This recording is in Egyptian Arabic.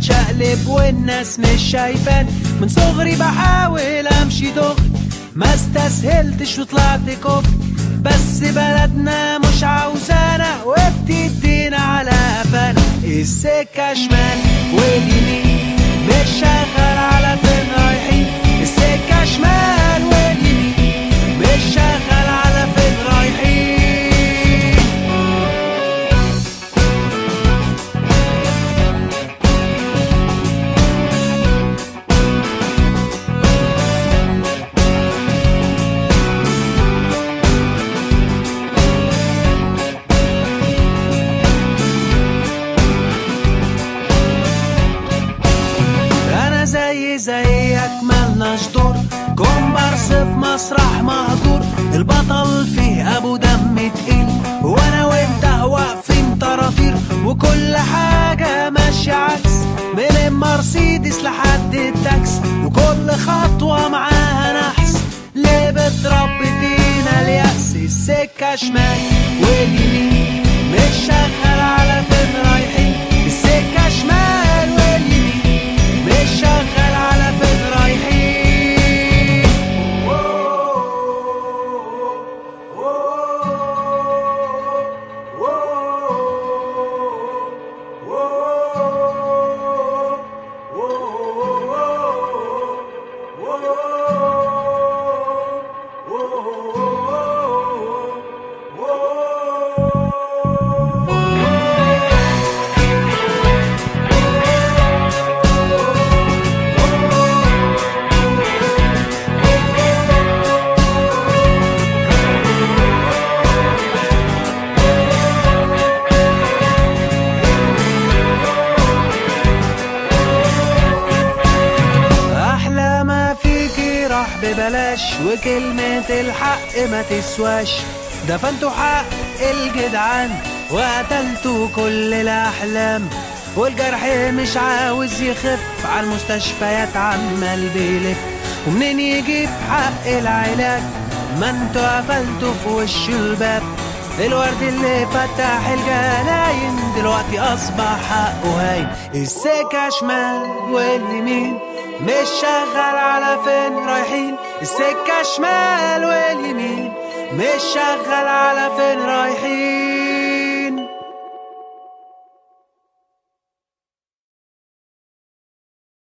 بتشقلب والناس مش شايفان من صغري بحاول امشي دغري ما استسهلتش وطلعت كوب بس بلدنا مش عاوزانا وبتدينا على قفانا السكة شمال واليمين مش شغال على فين رايحين السكة شمال واليمين مش شغال على فين رايحين انا زي زيك ملناش دور كومبارس في مسرح مهجور البطل فيه ابو دم تقيل وانا وانت واقفين طراطير وكل حاجة ماشية عكس من المرسيدس لحد التاكس وكل خطوة معاها نحس ليه بتربي فينا اليأس السكة شمال واليمين مش شغال على فين رايحين السكة شمال واليمين مش شغال على فين رايحين احلى ما فيكي راح ببلاش وكلمة الحق ما تسواش دفنتوا حق الجدعان وقتلتوا كل الاحلام والجرح مش عاوز يخف على المستشفيات عمال بيلف ومنين يجيب حق العلاج ما انتوا قفلتوا في وش الباب الورد اللي فتح الجناين دلوقتي اصبح حقه هاين السكة شمال واليمين مش شغال على فين رايحين السكة شمال واليمين مش شغال على فين رايحين